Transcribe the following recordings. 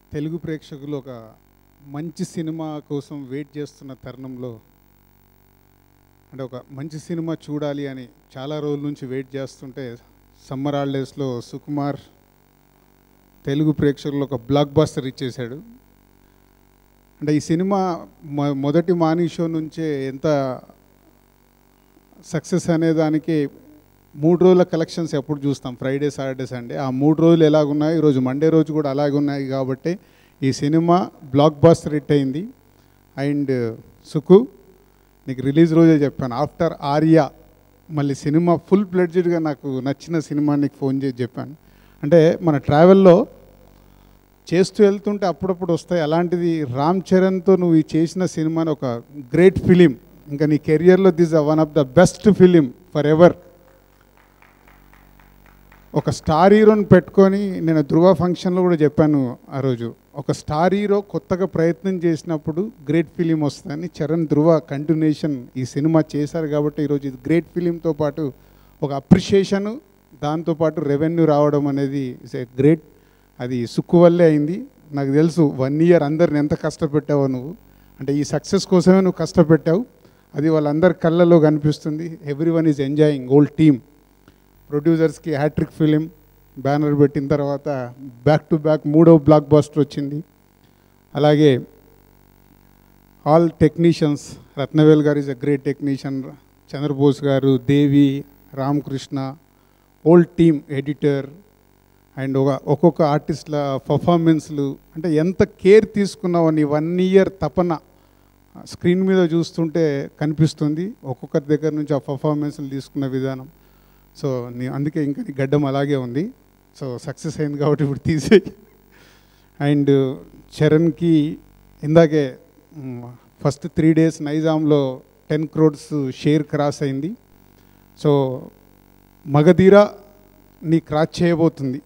తెలుగు ప్రేక్షకులు ఒక మంచి సినిమా కోసం వెయిట్ చేస్తున్న తరుణంలో అంటే ఒక మంచి సినిమా చూడాలి అని చాలా రోజుల నుంచి వెయిట్ చేస్తుంటే సమ్మర్ హాలిడేస్లో సుకుమార్ తెలుగు ప్రేక్షకులు ఒక బ్లాక్ బాస్టర్ ఇచ్చేశాడు అంటే ఈ సినిమా మొ- మొదటి మానీ షో నుంచే ఎంత సక్సెస్ అనే దానికి మూడు రోజుల కలెక్షన్స్ ఎప్పుడు చూస్తాం ఫ్రైడే సాటర్డే సండే ఆ మూడు రోజులు ఎలాగున్నాయి ఈరోజు మండే రోజు కూడా అలాగే ఉన్నాయి కాబట్టి ఈ సినిమా బ్లాక్ బాస్టర్ హిట్ అయింది అండ్ సుకు నీకు రిలీజ్ రోజే చెప్పాను ఆఫ్టర్ ఆర్యా మళ్ళీ సినిమా ఫుల్ ప్లెడ్జెడ్గా నాకు నచ్చిన సినిమా నీకు ఫోన్ చేసి చెప్పాను అంటే మన ట్రావెల్లో చేస్తూ వెళ్తుంటే అప్పుడప్పుడు వస్తాయి అలాంటిది రామ్ చరణ్తో నువ్వు ఈ చేసిన సినిమాని ఒక గ్రేట్ ఫిలిం ఇంకా నీ కెరియర్లో this one of the best film for ever ఒక స్టార్ హీరోని పెట్టుకొని నేను ధృవ ఫంక్షన్లో కూడా చెప్పాను ఆ రోజు ఒక స్టార్ హీరో కొత్తగా ప్రయత్నం చేసినప్పుడు గ్రేట్ ఫిలిం వస్తుందని చరణ్ ధృవ కంటిన్యూషన్ ఈ సినిమా చేశారు కాబట్టి ఈరోజు ఇది గ్రేట్ ఫిలింతో పాటు ఒక అప్రిషియేషను దాంతోపాటు రెవెన్యూ రావడం అనేది ఇస్ ఏ గ్రేట్ అది సుక్కు వల్లే అయింది నాకు తెలుసు వన్ ఇయర్ అందరిని ఎంత కష్టపెట్టావో నువ్వు అంటే ఈ సక్సెస్ కోసమే నువ్వు కష్టపెట్టావు అది వాళ్ళందరి కళ్ళలో కనిపిస్తుంది everyone is enjoying old team ప్రొడ్యూసర్స్కి హ్యాట్రిక్ ఫిలిం బ్యానర్ పెట్టిన తర్వాత బ్యాక్ టు బ్యాక్ మూడో బ్లాక్ బాస్టర్ వచ్చింది అలాగే all technicians Rathnavel garu is a great technician Chandrabose garu Devi Ramakrishna old team editor and ఒక ఒక్కొక్క ఆర్టిస్ట్ల పర్ఫార్మెన్స్లు అంటే ఎంత కేర్ తీసుకున్నావో నీ వన్ ఇయర్ తపన స్క్రీన్ మీద చూస్తుంటే కనిపిస్తుంది ఒక్కొక్కరి దగ్గర నుంచి ఆ పర్ఫార్మెన్స్లు తీసుకున్న విధానం సో నీ అందుకే ఇంకా నీ గడ్డం అలాగే ఉంది సో సక్సెస్ అయింది కాబట్టి ఇప్పుడు తీసేయి అండ్ చరణ్కి ఇందాకే ఫస్ట్ త్రీ డేస్ నైజాంలో టెన్ క్రోడ్స్ షేర్ క్రాస్ అయింది సో మగధీర నీ క్రాచ్ చేయబోతుంది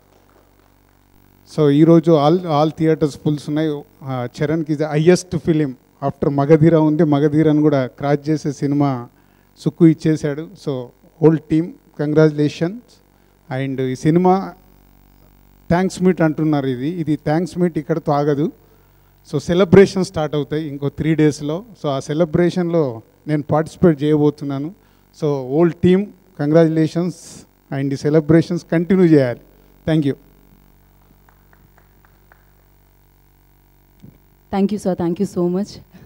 సో ఈరోజు ఆల్ ఆల్ థియేటర్స్ ఫుల్స్ ఉన్నాయి ఆ, చరణ్కి ఇది హయ్యెస్ట్ ఫిలిం ఆఫ్టర్ మగధీర ఉంది మగధీరని కూడా క్రాచ్ చేసే సినిమా సుక్కు ఇచ్చేశాడు so whole team congratulations and ఈ సినిమా థ్యాంక్స్ మీట్ అంటున్నారు ఇది ఇది థ్యాంక్స్ మీట్ ఇక్కడతో ఆగదు సో సెలబ్రేషన్ స్టార్ట్ అవుతాయి ఇంకో త్రీ డేస్లో సో ఆ సెలబ్రేషన్లో నేను పార్టిసిపేట్ చేయబోతున్నాను so whole team congratulations and ఈ సెలబ్రేషన్స్ కంటిన్యూ చేయాలి thank you thank you sir thank you so much